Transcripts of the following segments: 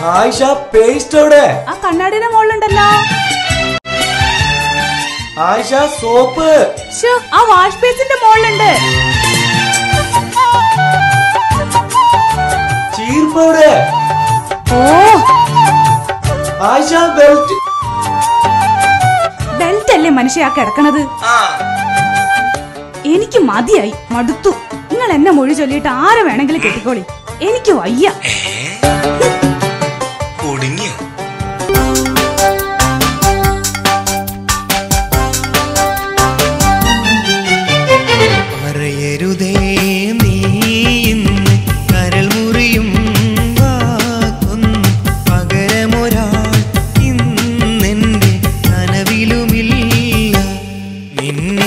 Ayisha paste എവിടെ ആ കണ്ണാടിയുടെ മുകളിലുണ്ടല്ലോ ആയിഷ സോപ്പ് ശ്ശോ, ആ വാഷ് ബേസിന്റെ മുകളിലുണ്ട് ചീർപ്പ് എവിടെ ഓ ആയിഷ ബെൽറ്റ് ബെൽറ്റ് അല്ലേ മനുഷ്യ ആ കിടക്കണത് ആ എനിക്ക് മതിയായി മടുത്തു നിങ്ങൾ എന്നെ മൊഴി ചൊല്ലിയിട്ട് ആരെ വേണമെങ്കിലും കെട്ടിക്കോളി എനിക്ക് വയ്യ കുടുങ്ങിയോ പറയരുതേ നീ ഇന്ന് കരൾ മുറിയും വാക്കൊന്ന് പകരമൊരാൾ ഇന്നെന്റെ കനവിലുമില്ല നിന്നെ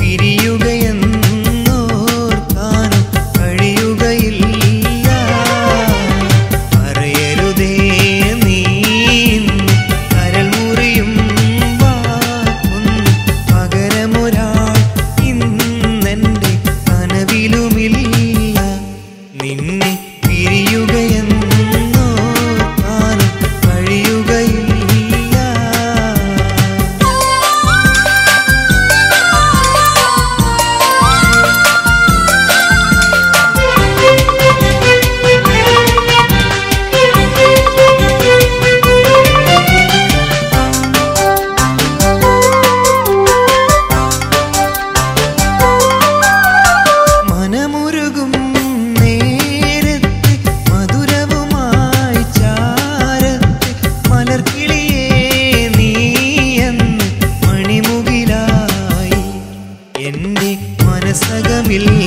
പിരിയുകയെന്നോർക്കാനും കഴിയുകയില്ല പറയരുതേ നീ ഇന്ന് കരൾ മുറിയും വാക്കൊന്ന് പകരമൊരാൾ ഇന്നെന്റെ കനവിലുമില്ല നിന്നെ പിരിയുകയെന്നോർക്കാനും കഴിയുകയില്ല മനമുരുകും നേരത്ത് മധുരവുമായി ചാരത്ത് മലർക്കിളിയേ നീയെന്ന് മണിമുകിലായി എന്റെ മനസ്സകമിൽ